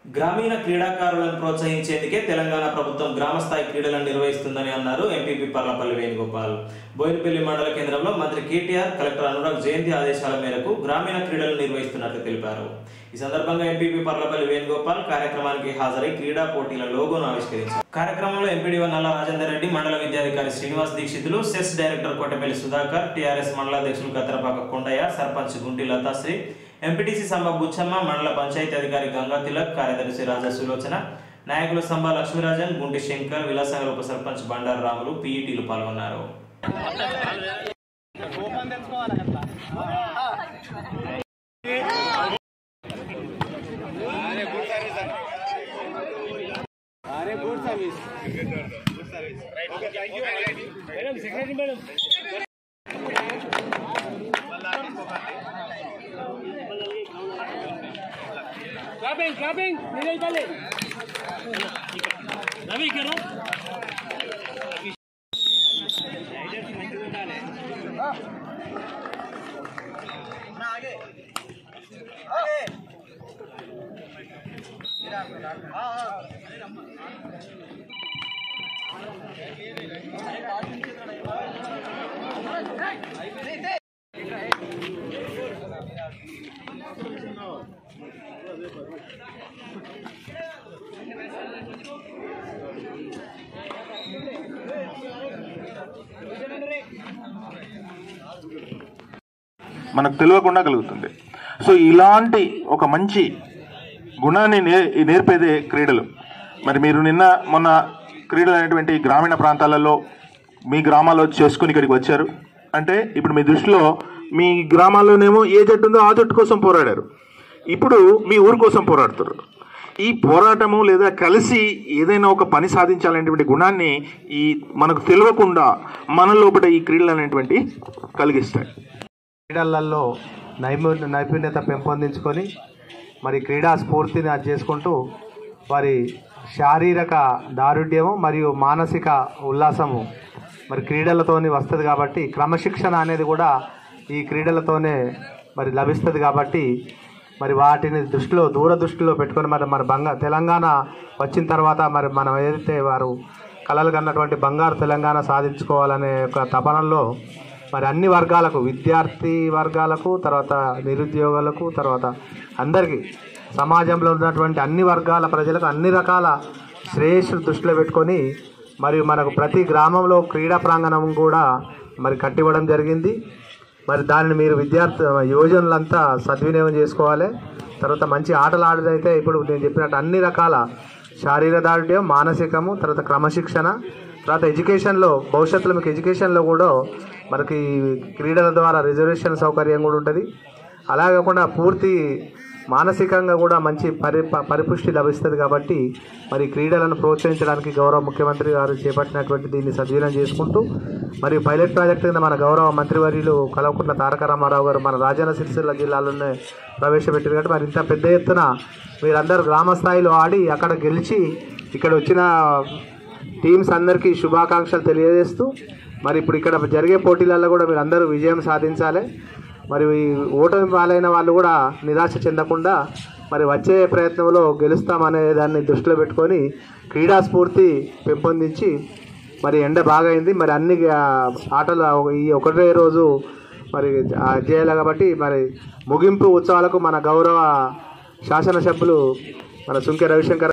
గ్రామీణ క్రీడాకారులను ప్రోత్సహించేందుకే తెలంగాణ ప్రభుత్వం గ్రామస్థాయి క్రీడలను నిర్వహిస్తుందని అన్నారు ఎంపీపీ పర్లపల్లి వేణుగోపాల్ బోయినపల్లి మండల కేంద్రంలో మంత్రి కేటీఆర్ కలెక్టర్ అనురాగ్ జయంతి ఆదేశాల మేరకు గ్రామీణ క్రీడలు నిర్వహిస్తున్నట్లు తెలిపారు ఈ సందర్భంగా ఎంపీపీ పర్లపల్లి వేణుగోపాల్ కార్యక్రమానికి హాజరై క్రీడా పోటీల లోగోను ఆవిష్కరించారు కార్యక్రమంలో ఎంపీడీఓ నల్ల రాజేందర్ రెడ్డి మండల విద్యాధికారి Srinivas Dikshitulu CESS director Kotapalli Sudhakar TRS మండలాధ్యక్షులు కత్తరపాక కొండయ్య సర్పంచ్ గుంటి లతాశ్రీ ఎంపీటీసీ సంబ బుచ్చమ్మ మండల పంచాయతీ అధికారి గంగా తిలక్ కార్యదర్శి రాజా సులోచన నాయకులు సంబ లక్ష్మీరాజన్ గుంటి శంకర్ విలాసనగర్ ఉప సర్పంచ్ బండారు రాములు పీఈటీలు పాల్గొన్నారు క్లాపింగ్ క్లాపింగ్ నిలయ తల్లి రవి ఇక్కడ మనకు తెలియకుండా కలుగుతుంది సో ఇలాంటి ఒక మంచి గుణాన్ని నే నేర్పేదే క్రీడలు మరి మీరు నిన్న మొన్న క్రీడలు అనేటువంటి గ్రామీణ ప్రాంతాలలో మీ గ్రామాల్లో చేసుకుని ఇక్కడికి వచ్చారు అంటే ఇప్పుడు మీ దృష్టిలో మీ గ్రామాల్లోనేమో ఏ జట్టు ఉందో ఆ జట్టు కోసం పోరాడారు ఇప్పుడు మీ ఊరు కోసం పోరాడుతారు ఈ పోరాటము లేదా కలిసి ఏదైనా ఒక పని సాధించాలనేటువంటి గుణాన్ని ఈ మనకు తెలియకుండా మన లోపల ఈ క్రీడలు అనేటువంటి కలిగిస్తాయి క్రీడలలో నైపుణ్య నైపుణ్యత పెంపొందించుకొని మరి క్రీడా స్ఫూర్తిని అది చేసుకుంటూ వారి శారీరక దారుఢ్యము మరియు మానసిక ఉల్లాసము మరి క్రీడలతోని వస్తుంది కాబట్టి క్రమశిక్షణ అనేది కూడా ఈ క్రీడలతోనే మరి లభిస్తుంది కాబట్టి మరి వాటిని దృష్టిలో దూర దృష్టిలో పెట్టుకొని మరి మన బంగా తెలంగాణ వచ్చిన తర్వాత మరి మనం ఏదైతే వారు కలలు కన్నటువంటి బంగారు తెలంగాణ సాధించుకోవాలనే ఒక తపనలో మరి అన్ని వర్గాలకు విద్యార్థి వర్గాలకు తర్వాత నిరుద్యోగులకు తర్వాత అందరికీ సమాజంలో ఉన్నటువంటి అన్ని వర్గాల ప్రజలకు అన్ని రకాల శ్రేయస్సు దృష్టిలో పెట్టుకొని మరియు మనకు ప్రతి గ్రామంలో క్రీడా ప్రాంగణం కూడా మరి కట్టివ్వడం జరిగింది మరి దానిని మీరు విద్యార్థి యువజనులంతా సద్వినియోగం చేసుకోవాలి తర్వాత మంచి ఆటలు ఆడదైతే ఇప్పుడు నేను చెప్పినట్టు అన్ని రకాల శారీరక దారుఢ్యం మానసికము తర్వాత క్రమశిక్షణ తర్వాత ఎడ్యుకేషన్లో భవిష్యత్తులో మీకు ఎడ్యుకేషన్లో కూడా మనకి క్రీడల ద్వారా రిజర్వేషన్ సౌకర్యం కూడా ఉంటుంది అలా కాకుండా పూర్తి మానసికంగా కూడా మంచి పరి ప- పరిపుష్టి లభిస్తుంది కాబట్టి మరి క్రీడలను ప్రోత్సహించడానికి గౌరవ ముఖ్యమంత్రి గారు చేపట్టినటువంటి దీన్ని సద్వినియోగం చేసుకుంటూ మరియు పైలట్ ప్రాజెక్ట్ కింద మన గౌరవ మంత్రివర్యులు కలవకుంట్ల తారక రామారావు గారు మన రాజన్న సిరిసిల్ల జిల్లాలోనే ప్రవేశపెట్టారు కాబట్టి మరి ఇంత పెద్ద ఎత్తున మీరందరూ గ్రామ స్థాయిలో ఆడి అక్కడ గెలిచి ఇక్కడ వచ్చిన టీమ్స్ అందరికీ శుభాకాంక్షలు తెలియజేస్తూ మరి ఇప్పుడు ఇక్కడ జరిగే పోటీలలో కూడా మీరు అందరూ విజయం సాధించాలి మరి ఈ ఓటమి పాలైన వాళ్ళు కూడా నిరాశ చెందకుండా మరి వచ్చే ప్రయత్నంలో గెలుస్తామనే దాన్ని దృష్టిలో పెట్టుకొని క్రీడా స్ఫూర్తి పెంపొందించి మరి ఎండ బాగా అయింది మరి అన్ని ఆ, ఆటలు ఈ ఒకటే రోజు మరి ఆ, చేయాలి కాబట్టి మరి ముగింపు ఉత్సవాలకు మన గౌరవ శాసనసభ్యులు మన సుంకె రవిశంకర్